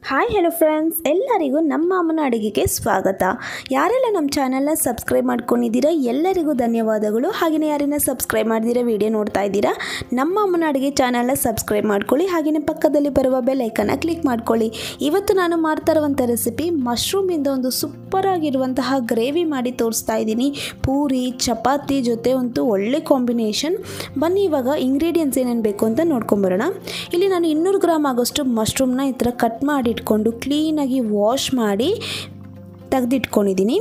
hi hello friends ಎಲ್ಲರಿಗೂ ನಮ್ಮ ಅಮ್ಮನ ಅಡುಗೆಗೆ ಸ್ವಾಗತ ಯಾರೆಲ್ಲ ನಮ್ಮ ಚಾನಲ್ನ ಸಬ್ಸ್ಕ್ರೈಬ್ ಮಾಡ್ಕೊಂಡಿದ್ದೀರಾ ಎಲ್ಲರಿಗೂ ಧನ್ಯವಾದಗಳು ಹಾಗೆಯೇ ಯಾರನ್ನ ಸಬ್ಸ್ಕ್ರೈಬ್ ಮಾಡಿದಿರ ವಿಡಿಯೋ ನೋಡ್ತಾ ಇದ್ದೀರಾ ನಮ್ಮ ಅಮ್ಮನ ಅಡುಗೆ ಚಾನಲ್ನ ಸಬ್ಸ್ಕ್ರೈಬ್ ಮಾಡ್ಕೊಳ್ಳಿ ಹಾಗೆಯೇ ಪಕ್ಕದಲ್ಲಿ ಬರುವ ಬೆಲ್ ಐಕನ್ನ ಕ್ಲಿಕ್ ಮಾಡ್ಕೊಳ್ಳಿ ಇವತ್ತು ನಾನು ಮಾಡ್ತಾ ಇರುವಂಥ ರೆಸಿಪಿ ಮಶ್ರೂಮಿಂದ ಒಂದು ಸೂಪರ್ ಆಗಿರುವಂತಹ ಗ್ರೇವಿ ಮಾಡಿ ತೋರಿಸ್ತಾ ಇದ್ದೀನಿ ಪೂರಿ ಚಪಾತಿ ಜೊತೆ ಒಂದು ಒಳ್ಳೆ ಕಾಂಬಿನೇಷನ್ ಬನ್ನಿ ಇವಾಗ ಇಂಗ್ರೀಡಿಯೆಂಟ್ಸ್ ಏನೇನು ಬೇಕು ಅಂತ ನೋಡ್ಕೊಂಬರೋಣ ಇಲ್ಲಿ ನಾನು ಇನ್ನೂರು ಗ್ರಾಮ್ ಆಗೋಷ್ಟು ಮಶ್ರೂಮ್ನ ಈ ಥರ ಕಟ್ ಮಾಡಿ ಇಟ್ಕೊಂಡು ಕ್ಲೀನಾಗಿ ವಾಶ್ ಮಾಡಿ ತೆಗೆದಿಟ್ಕೊಂಡಿದ್ದೀನಿ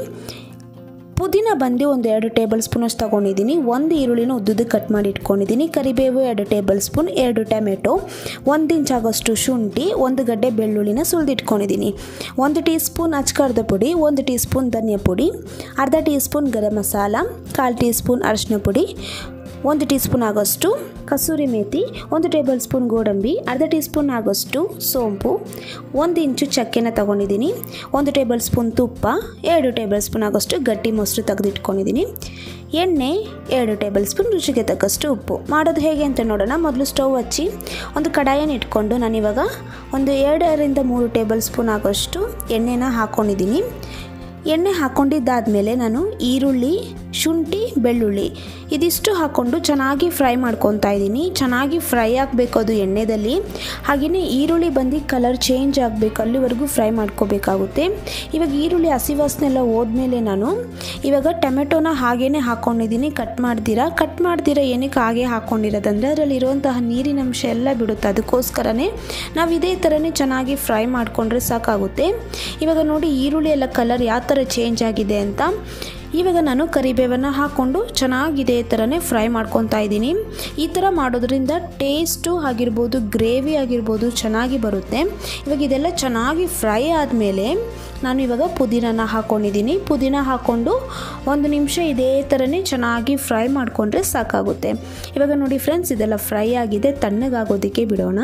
ಪುದೀನ ಬಂದು ಒಂದು ಎರಡು ಟೇಬಲ್ ಸ್ಪೂನ್ ಅಷ್ಟು ತೊಗೊಂಡಿದ್ದೀನಿ ಒಂದು ಈರುಳ್ಳಿನ ಉದ್ದುದಕ್ಕೆ ಕಟ್ ಮಾಡಿ ಇಟ್ಕೊಂಡಿದ್ದೀನಿ ಕರಿಬೇವು ಎರಡು ಟೇಬಲ್ ಸ್ಪೂನ್ ಎರಡು ಟೊಮೆಟೊ ಒಂದು ಇಂಚ್ ಆಗೋಷ್ಟು ಶುಂಠಿ ಒಂದು ಗಡ್ಡೆ ಬೆಳ್ಳುಳ್ಳಿನ ಸುಲಿದಿಟ್ಕೊಂಡಿದ್ದೀನಿ ಒಂದು ಟೀ ಸ್ಪೂನ್ ಅಚ್ಕರ್ದ ಪುಡಿ ಒಂದು ಟೀ ಸ್ಪೂನ್ ಧನಿಯಾ ಪುಡಿ ಅರ್ಧ ಟೀ ಸ್ಪೂನ್ ಗರಂ ಮಸಾಲ ಕಾಲು ಟೀ ಸ್ಪೂನ್ ಅರಿಶಿನ ಪುಡಿ ಒಂದು ಟೀ ಸ್ಪೂನ್ ಆಗೋಷ್ಟು ಕಸೂರಿ ಮೇಥಿ ಒಂದು ಟೇಬಲ್ ಸ್ಪೂನ್ ಗೋಡಂಬಿ ಅರ್ಧ ಟೀ ಸ್ಪೂನ್ ಆಗೋಷ್ಟು ಸೋಂಪು ಒಂದು ಇಂಚು ಚಕ್ಕೆನ ತೊಗೊಂಡಿದ್ದೀನಿ ಒಂದು ಟೇಬಲ್ ಸ್ಪೂನ್ ತುಪ್ಪ ಎರಡು ಟೇಬಲ್ ಸ್ಪೂನ್ ಆಗೋಷ್ಟು ಗಟ್ಟಿ ಮೊಸರು ತೆಗೆದಿಟ್ಕೊಂಡಿದ್ದೀನಿ ಎಣ್ಣೆ ಎರಡು ಟೇಬಲ್ ಸ್ಪೂನ್ ರುಚಿಗೆ ತಕ್ಕಷ್ಟು ಉಪ್ಪು ಮಾಡೋದು ಹೇಗೆ ಅಂತ ನೋಡೋಣ ಮೊದಲು ಸ್ಟವ್ ಹಚ್ಚಿ ಒಂದು ಕಡಾಯನ್ನು ಇಟ್ಕೊಂಡು ನಾನಿವಾಗ ಒಂದು ಎರಡರಿಂದ ಮೂರು ಟೇಬಲ್ ಸ್ಪೂನ್ ಆಗೋಷ್ಟು ಎಣ್ಣೆನ ಹಾಕ್ಕೊಂಡಿದ್ದೀನಿ ಎಣ್ಣೆ ಹಾಕ್ಕೊಂಡಿದ್ದಾದಮೇಲೆ ನಾನು ಈರುಳ್ಳಿ ಶುಂಠಿ ಬೆಳ್ಳುಳ್ಳಿ ಇದಿಷ್ಟು ಹಾಕ್ಕೊಂಡು ಚೆನ್ನಾಗಿ ಫ್ರೈ ಮಾಡ್ಕೊತಾ ಇದ್ದೀನಿ ಚೆನ್ನಾಗಿ ಫ್ರೈ ಆಗಬೇಕು ಅದು ಎಣ್ಣೆದಲ್ಲಿ ಹಾಗೆಯೇ ಈರುಳ್ಳಿ ಬಂದು ಕಲರ್ ಚೇಂಜ್ ಆಗಬೇಕು ಅಲ್ಲಿವರೆಗೂ ಫ್ರೈ ಮಾಡ್ಕೋಬೇಕಾಗುತ್ತೆ ಇವಾಗ ಈರುಳ್ಳಿ ಹಸಿ ವಾಸನೆ ಎಲ್ಲ ಹೋದ್ಮೇಲೆ ನಾನು ಇವಾಗ ಟೊಮೆಟೊನ ಹಾಗೇ ಹಾಕ್ಕೊಂಡಿದ್ದೀನಿ ಕಟ್ ಮಾಡ್ದಿರಾ ಕಟ್ ಮಾಡ್ದಿರಾ ಏನಕ್ಕೆ ಹಾಗೆ ಹಾಕ್ಕೊಂಡಿರೋದಂದರೆ ಅದರಲ್ಲಿರುವಂತಹ ನೀರಿನ ಅಂಶ ಎಲ್ಲ ಬಿಡುತ್ತೆ ಅದಕ್ಕೋಸ್ಕರನೇ ನಾವು ಇದೇ ಥರನೇ ಚೆನ್ನಾಗಿ ಫ್ರೈ ಮಾಡಿಕೊಂಡ್ರೆ ಸಾಕಾಗುತ್ತೆ ಇವಾಗ ನೋಡಿ ಈರುಳ್ಳಿ ಎಲ್ಲ ಕಲರ್ ಯಾವ ಥರ ಚೇಂಜ್ ಆಗಿದೆ ಅಂತ ಇವಾಗ ನಾನು ಕರಿಬೇವನ್ನು ಹಾಕ್ಕೊಂಡು ಚೆನ್ನಾಗಿ ಇದೇ ಥರನೇ ಫ್ರೈ ಮಾಡ್ಕೊತಾ ಇದ್ದೀನಿ ಈ ಥರ ಮಾಡೋದ್ರಿಂದ ಟೇಸ್ಟು ಆಗಿರ್ಬೋದು ಗ್ರೇವಿ ಆಗಿರ್ಬೋದು ಚೆನ್ನಾಗಿ ಬರುತ್ತೆ ಇವಾಗ ಇದೆಲ್ಲ ಚೆನ್ನಾಗಿ ಫ್ರೈ ಆದಮೇಲೆ ನಾನು ಇವಾಗ ಪುದೀನನ ಹಾಕ್ಕೊಂಡಿದ್ದೀನಿ ಪುದೀನ ಹಾಕ್ಕೊಂಡು ಒಂದು ನಿಮಿಷ ಇದೇ ಥರನೇ ಚೆನ್ನಾಗಿ ಫ್ರೈ ಮಾಡಿಕೊಂಡ್ರೆ ಸಾಕಾಗುತ್ತೆ ಇವಾಗ ನೋಡಿ ಫ್ರೆಂಡ್ಸ್ ಇದೆಲ್ಲ ಫ್ರೈ ಆಗಿದೆ ತಣ್ಣಗಾಗೋದಕ್ಕೆ ಬಿಡೋಣ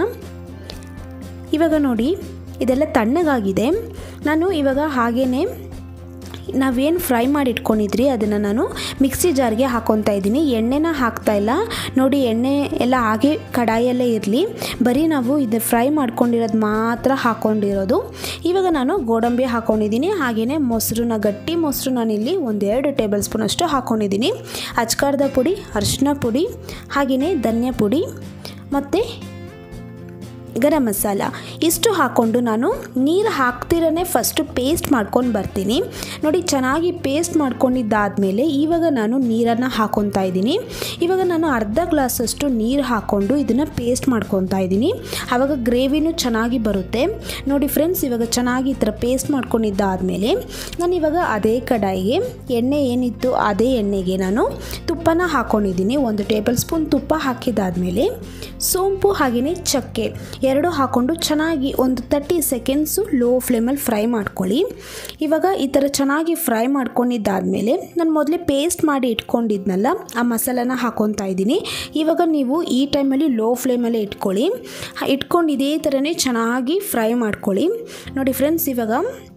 ಇವಾಗ ನೋಡಿ ಇದೆಲ್ಲ ತಣ್ಣಗಾಗಿದೆ ನಾನು ಇವಾಗ ಹಾಗೇ ನಾವೇನು ಫ್ರೈ ಮಾಡಿ ಇಟ್ಕೊಂಡಿದ್ರಿ ಅದನ್ನು ನಾನು ಮಿಕ್ಸಿ ಜಾರ್ಗೆ ಹಾಕ್ಕೊತಾ ಇದ್ದೀನಿ ಎಣ್ಣೆನ ಹಾಕ್ತಾ ಇಲ್ಲ ನೋಡಿ ಎಣ್ಣೆ ಎಲ್ಲ ಹಾಗೆ ಕಡಾಯಲ್ಲೇ ಇರಲಿ ಬರೀ ನಾವು ಇದು ಫ್ರೈ ಮಾಡ್ಕೊಂಡಿರೋದು ಮಾತ್ರ ಹಾಕ್ಕೊಂಡಿರೋದು ಇವಾಗ ನಾನು ಗೋಡಂಬಿ ಹಾಕ್ಕೊಂಡಿದ್ದೀನಿ ಹಾಗೆಯೇ ಮೊಸರನ್ನ ಗಟ್ಟಿ ಮೊಸರು ನಾನಿಲ್ಲಿ ಒಂದೆರಡು ಟೇಬಲ್ ಸ್ಪೂನ್ ಅಷ್ಟು ಹಾಕ್ಕೊಂಡಿದ್ದೀನಿ ಅಚ್ಕಾರದ ಪುಡಿ ಅರಿಶಿನ ಪುಡಿ ಹಾಗೆಯೇ ಧನಿಯಾ ಪುಡಿ ಮತ್ತು ಗರಂ ಮಸಾಲ ಇಷ್ಟು ಹಾಕ್ಕೊಂಡು ನಾನು ನೀರು ಹಾಕ್ತಿರೇ ಫಸ್ಟು ಪೇಸ್ಟ್ ಮಾಡ್ಕೊಂಡು ಬರ್ತೀನಿ ನೋಡಿ ಚೆನ್ನಾಗಿ ಪೇಸ್ಟ್ ಮಾಡ್ಕೊಂಡಿದ್ದಾದಮೇಲೆ ಇವಾಗ ನಾನು ನೀರನ್ನು ಹಾಕ್ಕೊತಾ ಇದ್ದೀನಿ ಇವಾಗ ನಾನು ಅರ್ಧ ಗ್ಲಾಸಷ್ಟು ನೀರು ಹಾಕ್ಕೊಂಡು ಇದನ್ನು ಪೇಸ್ಟ್ ಮಾಡ್ಕೊತಾ ಇದ್ದೀನಿ ಆವಾಗ ಗ್ರೇವಿನೂ ಚೆನ್ನಾಗಿ ಬರುತ್ತೆ ನೋಡಿ ಫ್ರೆಂಡ್ಸ್ ಇವಾಗ ಚೆನ್ನಾಗಿ ಈ ಥರ ಪೇಸ್ಟ್ ಮಾಡ್ಕೊಂಡಿದ್ದಾದಮೇಲೆ ನಾನು ಇವಾಗ ಅದೇ ಕಡಾಯಿಗೆ ಎಣ್ಣೆ ಏನಿತ್ತು ಅದೇ ಎಣ್ಣೆಗೆ ನಾನು ತುಪ್ಪನ ಹಾಕ್ಕೊಂಡಿದ್ದೀನಿ ಒಂದು ಟೇಬಲ್ ಸ್ಪೂನ್ ತುಪ್ಪ ಹಾಕಿದಾದಮೇಲೆ ಸೋಂಪು ಹಾಗೆಯೇ ಚಕ್ಕೆ ಎರಡು ಹಾಕ್ಕೊಂಡು ಚೆನ್ನಾಗಿ ಒಂದು ತರ್ಟಿ ಸೆಕೆಂಡ್ಸು ಲೋ ಫ್ಲೇಮಲ್ಲಿ ಫ್ರೈ ಮಾಡ್ಕೊಳ್ಳಿ ಇವಾಗ ಈ ಥರ ಚೆನ್ನಾಗಿ ಫ್ರೈ ಮಾಡ್ಕೊಂಡಿದ್ದಾದಮೇಲೆ ನಾನು ಮೊದಲೇ ಪೇಸ್ಟ್ ಮಾಡಿ ಇಟ್ಕೊಂಡಿದ್ನಲ್ಲ ಆ ಮಸಾಲನ ಹಾಕ್ಕೊತಾ ಇದ್ದೀನಿ ಇವಾಗ ನೀವು ಈ ಟೈಮಲ್ಲಿ ಲೋ ಫ್ಲೇಮಲ್ಲೇ ಇಟ್ಕೊಳ್ಳಿ ಇಟ್ಕೊಂಡು ಇದೇ ಥರನೇ ಚೆನ್ನಾಗಿ ಫ್ರೈ ಮಾಡ್ಕೊಳ್ಳಿ ನೋಡಿ ಫ್ರೆಂಡ್ಸ್ ಇವಾಗ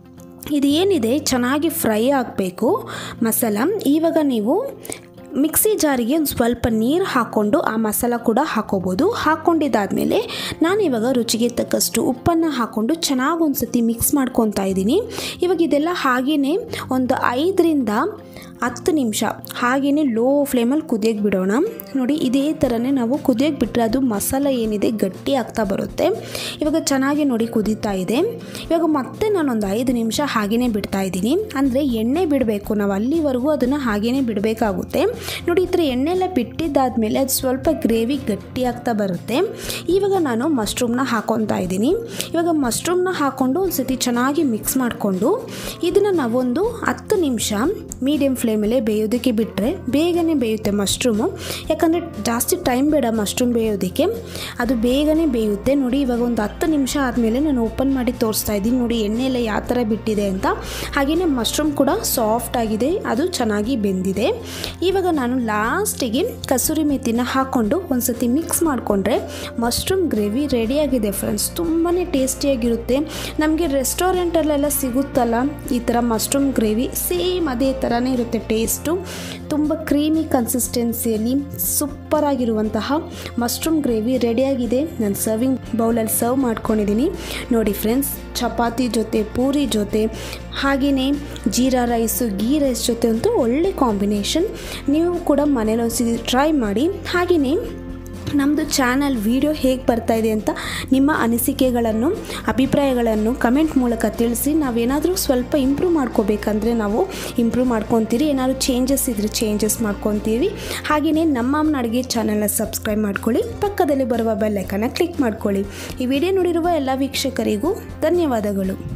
ಇದು ಏನಿದೆ ಚೆನ್ನಾಗಿ ಫ್ರೈ ಆಗಬೇಕು ಮಸಾಲ ಇವಾಗ ನೀವು ಮಿಕ್ಸಿ ಜಾರಿಗೆ ಒಂದು ಸ್ವಲ್ಪ ನೀರು ಹಾಕ್ಕೊಂಡು ಆ ಮಸಾಲ ಕೂಡ ಹಾಕೋಬೋದು ಹಾಕ್ಕೊಂಡಿದ್ದಾದಮೇಲೆ ನಾನಿವಾಗ ರುಚಿಗೆ ತಕ್ಕಷ್ಟು ಉಪ್ಪನ್ನು ಹಾಕ್ಕೊಂಡು ಚೆನ್ನಾಗಿ ಒಂದು ಸತಿ ಮಿಕ್ಸ್ ಮಾಡ್ಕೊತಾ ಇದ್ದೀನಿ ಇವಾಗ ಇದೆಲ್ಲ ಹಾಗೆಯೇ ಒಂದು ಐದರಿಂದ ಹತ್ತು ನಿಮಿಷ ಹಾಗೆಯೇ ಲೋ ಫ್ಲೇಮಲ್ಲಿ ಕುದಿಯೋಕ್ಕೆ ಬಿಡೋಣ ನೋಡಿ ಇದೇ ಥರನೇ ನಾವು ಕುದಿಯೋಕ್ಕೆ ಬಿಟ್ಟರೆ ಅದು ಮಸಾಲ ಏನಿದೆ ಗಟ್ಟಿ ಆಗ್ತಾ ಬರುತ್ತೆ ಇವಾಗ ಚೆನ್ನಾಗಿ ನೋಡಿ ಕುದೀತಾ ಇದೆ ಇವಾಗ ಮತ್ತೆ ನಾನೊಂದು ಐದು ನಿಮಿಷ ಹಾಗೆಯೇ ಬಿಡ್ತಾ ಇದ್ದೀನಿ ಅಂದರೆ ಎಣ್ಣೆ ಬಿಡಬೇಕು ನಾವು ಅಲ್ಲಿವರೆಗೂ ಅದನ್ನು ಹಾಗೆಯೇ ಬಿಡಬೇಕಾಗುತ್ತೆ ನೋಡಿ ಈ ಥರ ಎಣ್ಣೆ ಎಲ್ಲ ಬಿಟ್ಟಿದ್ದಾದಮೇಲೆ ಅದು ಸ್ವಲ್ಪ ಗ್ರೇವಿ ಗಟ್ಟಿ ಆಗ್ತಾ ಬರುತ್ತೆ ಇವಾಗ ನಾನು ಮಶ್ರೂಮ್ನ ಹಾಕ್ಕೊತಾ ಇದ್ದೀನಿ ಇವಾಗ ಮಶ್ರೂಮ್ನ ಹಾಕ್ಕೊಂಡು ಒಂದು ಸತಿ ಚೆನ್ನಾಗಿ ಮಿಕ್ಸ್ ಮಾಡಿಕೊಂಡು ಇದನ್ನು ನಾವೊಂದು ಹತ್ತು ನಿಮಿಷ ಮೀಡಿಯಮ್ ಫ್ಲೇಮಲ್ಲೇ ಬೇಯೋದಕ್ಕೆ ಬಿಟ್ಟರೆ ಬೇಗನೆ ಬೇಯುತ್ತೆ ಮಶ್ರೂಮು ಯಾಕಂದರೆ ಜಾಸ್ತಿ ಟೈಮ್ ಬೇಡ ಮಶ್ರೂಮ್ ಬೇಯೋದಕ್ಕೆ ಅದು ಬೇಗನೆ ಬೇಯುತ್ತೆ ನೋಡಿ ಇವಾಗ ಒಂದು ಹತ್ತು ನಿಮಿಷ ಆದಮೇಲೆ ನಾನು ಓಪನ್ ಮಾಡಿ ತೋರಿಸ್ತಾ ಇದ್ದೀನಿ ನೋಡಿ ಎಣ್ಣೆ ಎಲ್ಲ ಯಾವ ಥರ ಬಿಟ್ಟಿದೆ ಅಂತ ಹಾಗೆಯೇ ಮಶ್ರೂಮ್ ಕೂಡ ಸಾಫ್ಟ್ ಆಗಿದೆ ಅದು ಚೆನ್ನಾಗಿ ಬೆಂದಿದೆ ಇವಾಗ ನಾನು ಲಾಸ್ಟಿಗೆ ಕಸೂರಿ ಮೆಥಿನ ಹಾಕ್ಕೊಂಡು ಒಂದು ಸತಿ ಮಿಕ್ಸ್ ಮಾಡಿಕೊಂಡ್ರೆ ಮಶ್ರೂಮ್ ಗ್ರೇವಿ ರೆಡಿಯಾಗಿದೆ ಫ್ರೆಂಡ್ಸ್ ತುಂಬಾ ಟೇಸ್ಟಿಯಾಗಿರುತ್ತೆ ನಮಗೆ ರೆಸ್ಟೋರೆಂಟಲ್ಲೆಲ್ಲ ಸಿಗುತ್ತಲ್ಲ ಈ ಥರ ಮಶ್ರೂಮ್ ಗ್ರೇವಿ ಸೇಮ್ ಅದೇ ಥರನೇ ಇರುತ್ತೆ ಚೆನ್ನಾಗಿರುತ್ತೆ ಟೇಸ್ಟು ತುಂಬ ಕ್ರೀಮಿ ಕನ್ಸಿಸ್ಟೆನ್ಸಿಯಲ್ಲಿ ಸೂಪರಾಗಿರುವಂತಹ ಮಶ್ರೂಮ್ ಗ್ರೇವಿ ರೆಡಿಯಾಗಿದೆ ನಾನು ಸರ್ವಿಂಗ್ ಬೌಲಲ್ಲಿ ಸರ್ವ್ ಮಾಡ್ಕೊಂಡಿದ್ದೀನಿ ನೋಡಿ ಫ್ರೆಂಡ್ಸ್ ಚಪಾತಿ ಜೊತೆ ಪೂರಿ ಜೊತೆ ಹಾಗೆಯೇ ಜೀರಾ ರೈಸು ಗೀ ರೈಸ್ ಜೊತೆ ಅಂತೂ ಒಳ್ಳೆ ಕಾಂಬಿನೇಷನ್ ನೀವು ಕೂಡ ಮನೇಲಿ ಒಂದ್ಸತಿ ಟ್ರೈ ಮಾಡಿ ಹಾಗೆಯೇ ನಮ್ಮದು ಚಾನಲ್ ವಿಡಿಯೋ ಹೇಗೆ ಬರ್ತಾ ಇದೆ ಅಂತ ನಿಮ್ಮ ಅನಿಸಿಕೆಗಳನ್ನು ಅಭಿಪ್ರಾಯಗಳನ್ನು ಕಮೆಂಟ್ ಮೂಲಕ ತಿಳಿಸಿ ನಾವೇನಾದರೂ ಸ್ವಲ್ಪ ಇಂಪ್ರೂವ್ ಮಾಡ್ಕೋಬೇಕಂದ್ರೆ ನಾವು ಇಂಪ್ರೂವ್ ಮಾಡ್ಕೊತೀರಿ ಏನಾದರೂ ಚೇಂಜಸ್ ಇದ್ದರೆ ಚೇಂಜಸ್ ಮಾಡ್ಕೊತೀವಿ ಹಾಗೆಯೇ ನಮ್ಮ ಅಮ್ಮನ ಅಡುಗೆ ಚಾನಲ್ನ ಸಬ್ಸ್ಕ್ರೈಬ್ ಮಾಡ್ಕೊಳ್ಳಿ ಪಕ್ಕದಲ್ಲಿ ಬರುವ ಬೆಲ್ಲೈಕನ್ನ ಕ್ಲಿಕ್ ಮಾಡ್ಕೊಳ್ಳಿ ಈ ವಿಡಿಯೋ ನೋಡಿರುವ ಎಲ್ಲ ವೀಕ್ಷಕರಿಗೂ ಧನ್ಯವಾದಗಳು